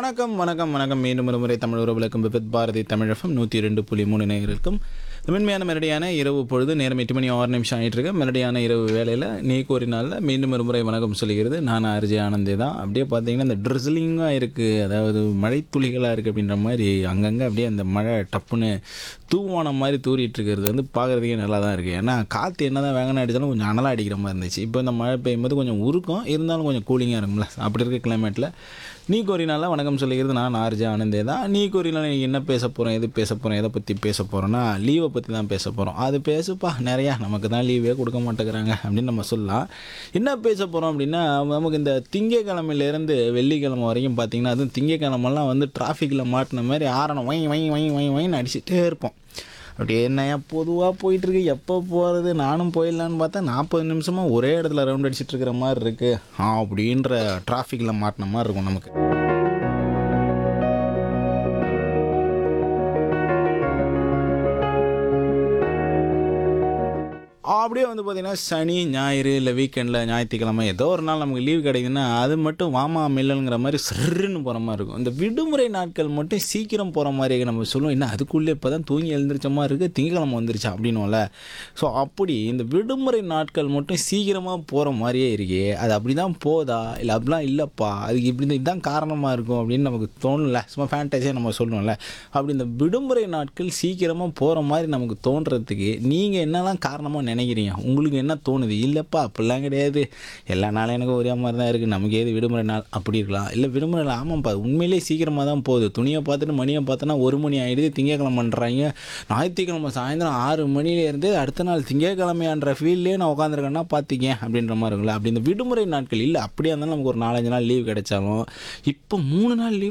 வணக்கம் வணக்கம் வணக்கம் மீண்டும் ஒரு முறை தமிழ் உறவுகளுக்கும் விபத் பாரதி தமிழகம் நூற்றி ரெண்டு புள்ளி மூணு நேயர்களுக்கும் மென்மையான மெலடியான இரவு பொழுது நேரம் எட்டு மணி ஆறு நிமிஷம் ஆகிட்டு இருக்கு மெலடியான இரவு வேலையில் நீ கோரினால மீண்டும் ஒரு முறை வணக்கம் சொல்லுகிறது நான் அரிஜி ஆனந்தே தான் அப்படியே பார்த்தீங்கன்னா இந்த ட்ரிஸ்லிங்காக இருக்குது அதாவது மழை துளிகளாக இருக்குது அப்படின்ற மாதிரி அங்கங்கே அப்படியே அந்த மழை டப்புன்னு தூவான மாதிரி தூரிட்டு இருக்கிறது வந்து பார்க்குறதுக்கே நல்லா தான் இருக்குது ஏன்னா காற்று என்ன தான் வேகனை அடித்தாலும் கொஞ்சம் அனலாக அடிக்கிற மாதிரி இருந்துச்சு இப்போ இந்த மழை பெய்யும்போது கொஞ்சம் உருக்கும் இருந்தாலும் கொஞ்சம் கூலிங்காக இருக்கும்ல அப்படி இருக்க கிளைமேட்டில் நீ கோரினால வணக்கம் சொல்லிக்கிறது நான் ஆர்ஜே ஆனந்தே தான் நீ கோரினால நீ என்ன பேச போகிறோம் எது பேச போகிறோம் எதை பற்றி பேச போகிறோன்னா லீவை பற்றி தான் பேச போகிறோம் அது பேசுப்பா நிறையா நமக்கு தான் லீவே கொடுக்க மாட்டேங்கிறாங்க அப்படின்னு நம்ம சொல்லலாம் என்ன பேச போகிறோம் அப்படின்னா நமக்கு இந்த திங்கக்கிழமையிலேருந்து வெள்ளிக்கிழமை வரைக்கும் பார்த்தீங்கன்னா அதுவும் திங்கக்கிழமெல்லாம் வந்து டிராஃபிக்கில் மாட்டின மாதிரி ஆரணம் வை வை வை வை வைன்னு அடிச்சுட்டே இருப்போம் அப்படியே என்னையா பொதுவாக போயிட்டுருக்கு எப்போ போகிறது நானும் போயிடலான்னு பார்த்தா நாற்பது நிமிஷமாக ஒரே இடத்துல ரவுண்ட் அடிச்சிட்டு இருக்கிற மாதிரி இருக்குது ஆ அப்படின்ற டிராஃபிக்கில் மாட்டின மாதிரி இருக்கும் நமக்கு அப்படியே வந்து பார்த்திங்கன்னா சனி ஞாயிறு இல்லை வீக்கெண்டில் ஞாயிற்றுக்கிழமை ஏதோ ஒரு நாள் நமக்கு லீவ் கிடைக்குதுன்னா அது மட்டும் வாமா மில்லனுங்கிற மாதிரி சிறுன்னு போகிற மாதிரி இருக்கும் இந்த விடுமுறை நாட்கள் மட்டும் சீக்கிரம் போகிற மாதிரி இருக்கு. நம்ம சொல்லுவோம் என்ன அதுக்குள்ளே இப்போ தான் தூங்கி எழுந்திரிச்ச மாதிரி இருக்குது திங்கக்கிழமை வந்துருச்சா அப்படின்னும்ல ஸோ அப்படி இந்த விடுமுறை நாட்கள் மட்டும் சீக்கிரமாக போகிற மாதிரியே இருக்கே அது அப்படி தான் போதா இல்லை அப்படிலாம் இல்லைப்பா அதுக்கு இப்படி தான் இதுதான் காரணமாக இருக்கும் அப்படின்னு நமக்கு தோணல சும்மா ஃபேண்டஸியாக நம்ம சொல்லணும்ல அப்படி இந்த விடுமுறை நாட்கள் சீக்கிரமாக போகிற மாதிரி நமக்கு தோன்றதுக்கு நீங்கள் என்னெல்லாம் காரணமாக நினைக்கிறீங்க உங்களுக்கு என்ன தோணுது இல்லைப்பா அப்படிலாம் கிடையாது எல்லா நாளும் எனக்கு ஒரே மாதிரி தான் இருக்குது நமக்கு ஏது விடுமுறை நாள் அப்படி இருக்கலாம் இல்லை விடுமுறை நாள் ஆமாம்ப்பா உண்மையிலேயே சீக்கிரமாக தான் போகுது துணியை பார்த்துட்டு மணியை பார்த்தோன்னா ஒரு மணி ஆகிடுது திங்கக்கிழமை பண்ணுறாங்க ஞாயிற்றுக்கிழமை சாயந்தரம் ஆறு மணிலேருந்து அடுத்த நாள் திங்கக்கிழமையான்ற ஃபீல்ட்லேயே நான் உட்காந்துருக்கேன்னா பார்த்திங்க அப்படின்ற மாதிரி இருக்குல்ல அப்படி இந்த விடுமுறை நாட்கள் இல்லை அப்படியே இருந்தாலும் நமக்கு ஒரு நாலஞ்சு நாள் லீவ் கிடைச்சாலும் இப்போ மூணு நாள் லீவ்